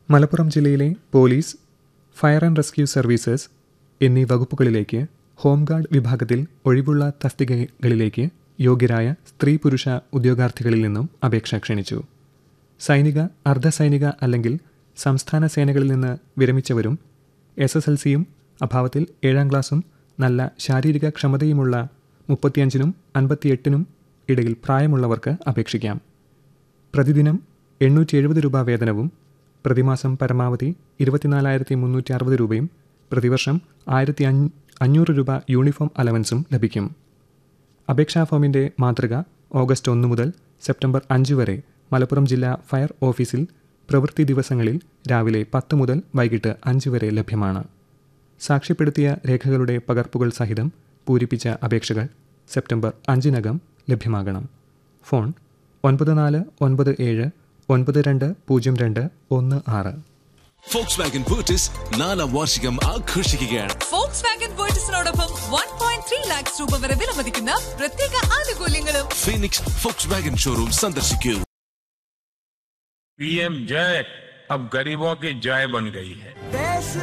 മലപ്പുറം ജില്ലയിലെ police fire and rescue services എന്നീ വകുപ്പുകളിലേക്ക് ഹോംഗാർഡ് വിഭാഗത്തിൽ ഒഴിവുള്ള തസ്തികകളിലേക്ക് യോഗ്യരായ സ്ത്രീ പുരുഷ ഉദ്യോഗാർത്ഥികളിൽ നിന്നും അപേക്ഷ ക്ഷണിച്ചു സൈനിക അർദ്ധസൈനിക അല്ലെങ്കിൽ സംസ്ഥാന സേനകളിൽ നിന്ന് വിരമിച്ചവരും എസ് എസ് എൽ സിയും അഭാവത്തിൽ ഏഴാം ക്ലാസ്സും നല്ല ശാരീരിക ക്ഷമതയുമുള്ള മുപ്പത്തിയഞ്ചിനും അൻപത്തിയെട്ടിനും ഇടയിൽ പ്രായമുള്ളവർക്ക് അപേക്ഷിക്കാം പ്രതിദിനം എണ്ണൂറ്റി എഴുപത് രൂപ വേതനവും പ്രതിമാസം പരമാവധി ഇരുപത്തിനാലായിരത്തി മുന്നൂറ്റി അറുപത് രൂപയും പ്രതിവർഷം ആയിരത്തി അഞ്ഞ് അഞ്ഞൂറ് രൂപ യൂണിഫോം അലവൻസും ലഭിക്കും അപേക്ഷാ ഫോമിന്റെ മാതൃക ഓഗസ്റ്റ് ഒന്ന് മുതൽ സെപ്റ്റംബർ അഞ്ച് വരെ മലപ്പുറം ജില്ലാ ഫയർ ഓഫീസിൽ പ്രവൃത്തി ദിവസങ്ങളിൽ രാവിലെ പത്ത് മുതൽ വൈകിട്ട് അഞ്ച് വരെ ലഭ്യമാണ് സാക്ഷ്യപ്പെടുത്തിയ രേഖകളുടെ പകർപ്പുകൾ സഹിതം പൂരിപ്പിച്ച അപേക്ഷകൾ സെപ്റ്റംബർ അഞ്ചിനകം ലഭ്യമാകണം ഫോൺ ഒൻപത് നാല് ഒൻപത് ഏഴ് ഒൻപത് രണ്ട് പൂജ്യം രണ്ട് ഒന്ന് ആറ് ഫോക്സ് വാഗൻ പൂർട്ടിസ് നാലാം വാർഷികം ആഘോഷിക്കുകയാണ് ഫോക്സ് വാഗൻ വേർട്ടസിനോടൊപ്പം വൺ പോയിന്റ് ത്രീ ലാക്സ് രൂപ വരെ വിലമതിക്കുന്ന പ്രത്യേക ആനുകൂല്യങ്ങളും ഫീനിക്സ് ഫോക്സ് വാഗൻ ഷോറൂം സന്ദർശിക്കൂ पीएम जय अब गरीबों की जय बन गई है देश